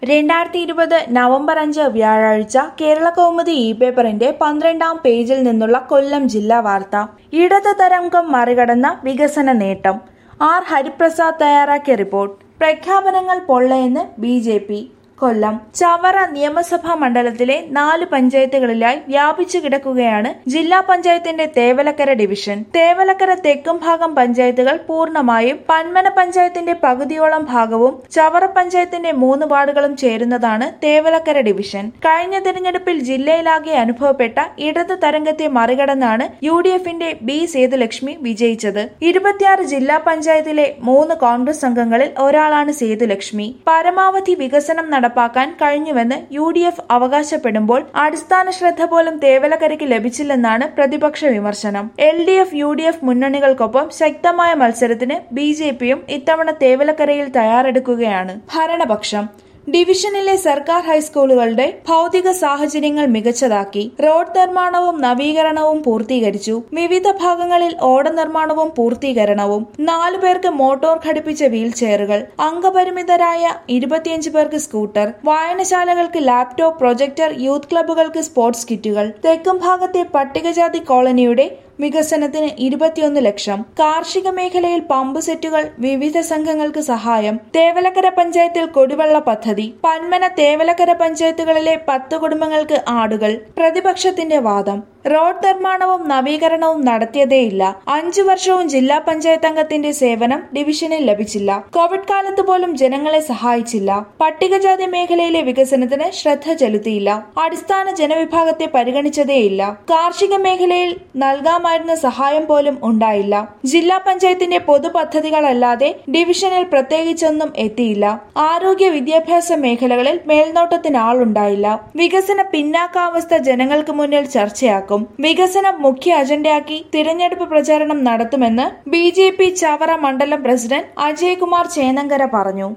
രണ്ടായിരത്തി ഇരുപത് നവംബർ അഞ്ച് വ്യാഴാഴ്ച കേരള കൗമുദി ഇ പേപ്പറിന്റെ പന്ത്രണ്ടാം പേജിൽ നിന്നുള്ള കൊല്ലം ജില്ലാ വാർത്ത ഇടത് തരംഗം മറികടന്ന വികസന നേട്ടം ആർ ഹരിപ്രസാദ് തയ്യാറാക്കിയ റിപ്പോർട്ട് പ്രഖ്യാപനങ്ങൾ പൊള്ളയെന്ന് B J P Kollam Chavara നിയമസഭാ മണ്ഡലത്തിലെ നാല് പഞ്ചായത്തുകളിലായി വ്യാപിച്ചു കിടക്കുകയാണ് ജില്ലാ പഞ്ചായത്തിന്റെ തേവലക്കര ഡിവിഷൻ തേവലക്കര തെക്കും ഭാഗം പഞ്ചായത്തുകൾ പൂർണ്ണമായും പന്മന പഞ്ചായത്തിന്റെ പകുതിയോളം ഭാഗവും ചവറ പഞ്ചായത്തിന്റെ മൂന്ന് വാർഡുകളും ചേരുന്നതാണ് തേവലക്കര ഡിവിഷൻ കഴിഞ്ഞ തിരഞ്ഞെടുപ്പിൽ ജില്ലയിലാകെ അനുഭവപ്പെട്ട ഇടത് തരംഗത്തെ മറികടന്നാണ് യു ഡി എഫിന്റെ ബി സേതുലക്ഷ്മി വിജയിച്ചത് ഇരുപത്തിയാറ് ജില്ലാ പഞ്ചായത്തിലെ മൂന്ന് കോൺഗ്രസ് അംഗങ്ങളിൽ ഒരാളാണ് സേതുലക്ഷ്മി പരമാവധി വികസനം നടപ്പാക്കാൻ കഴിഞ്ഞുവെന്ന് യു ഡി എഫ് അവകാശപ്പെടുമ്പോൾ അടിസ്ഥാന ശ്രദ്ധ പോലും തേവലക്കരയ്ക്ക് ലഭിച്ചില്ലെന്നാണ് പ്രതിപക്ഷ വിമർശനം L D F U D F മുന്നണികൾക്കൊപ്പം ശക്തമായ മത്സരത്തിന് ബി ജെ പിയും ഇത്തവണ തേവലക്കരയിൽ തയ്യാറെടുക്കുകയാണ് ഭരണപക്ഷം ഡിവിഷനിലെ സർക്കാർ ഹൈസ്കൂളുകളുടെ ഭൗതിക സാഹചര്യങ്ങൾ മികച്ചതാക്കി റോഡ് നിർമ്മാണവും നവീകരണവും പൂർത്തീകരിച്ചു വിവിധ ഭാഗങ്ങളിൽ ഓട നിർമ്മാണവും പൂർത്തീകരണവും നാലു പേർക്ക് മോട്ടോർ ഘടിപ്പിച്ച വീൽ ചെയറുകൾ അംഗപരിമിതരായ ഇരുപത്തിയഞ്ച് പേർക്ക് സ്കൂട്ടർ വായനശാലകൾക്ക് ലാപ്ടോപ്പ് പ്രൊജക്ടർ യൂത്ത് ക്ലബ്ബുകൾക്ക് സ്പോർട്സ് കിറ്റുകൾ തെക്കും ഭാഗത്തെ പട്ടികജാതി കോളനിയുടെ വികസനത്തിന് ഇരുപത്തിയൊന്ന് ലക്ഷം കാർഷിക മേഖലയിൽ പമ്പ് സെറ്റുകൾ വിവിധ സംഘങ്ങൾക്ക് സഹായം തേവലക്കര പഞ്ചായത്തിൽ കുടിവെള്ള പദ്ധതി പന്മന തേവലക്കര പഞ്ചായത്തുകളിലെ പത്ത് കുടുംബങ്ങൾക്ക് ആടുകൾ പ്രതിപക്ഷത്തിന്റെ വാദം റോഡ് നിർമ്മാണവും നവീകരണവും നടത്തിയതേയില്ല അഞ്ചു വർഷവും ജില്ലാ പഞ്ചായത്ത് അംഗത്തിന്റെ സേവനം ഡിവിഷനിൽ ലഭിച്ചില്ല കോവിഡ് കാലത്ത് പോലും ജനങ്ങളെ സഹായിച്ചില്ല പട്ടികജാതി മേഖലയിലെ വികസനത്തിന് ശ്രദ്ധ ചെലുത്തിയില്ല അടിസ്ഥാന ജനവിഭാഗത്തെ പരിഗണിച്ചതേയില്ല കാർഷിക മേഖലയിൽ നൽകാമായിരുന്ന സഹായം പോലും ഉണ്ടായില്ല ജില്ലാ പഞ്ചായത്തിന്റെ പൊതുപദ്ധതികളല്ലാതെ ഡിവിഷനിൽ പ്രത്യേകിച്ചൊന്നും എത്തിയില്ല ആരോഗ്യ വിദ്യാഭ്യാസ മേഖലകളിൽ മേൽനോട്ടത്തിന് ആളുണ്ടായില്ല വികസന പിന്നാക്കാവസ്ഥ ജനങ്ങൾക്ക് മുന്നിൽ ചർച്ചയാക്കും വികസനം മുഖ്യ അജണ്ടയാക്കി തിരഞ്ഞെടുപ്പ് പ്രചാരണം നടത്തുമെന്ന് ബി ജെ പി ചവറ മണ്ഡലം പ്രസിഡന്റ് അജയ്കുമാർ ചേന്നങ്കര പറഞ്ഞു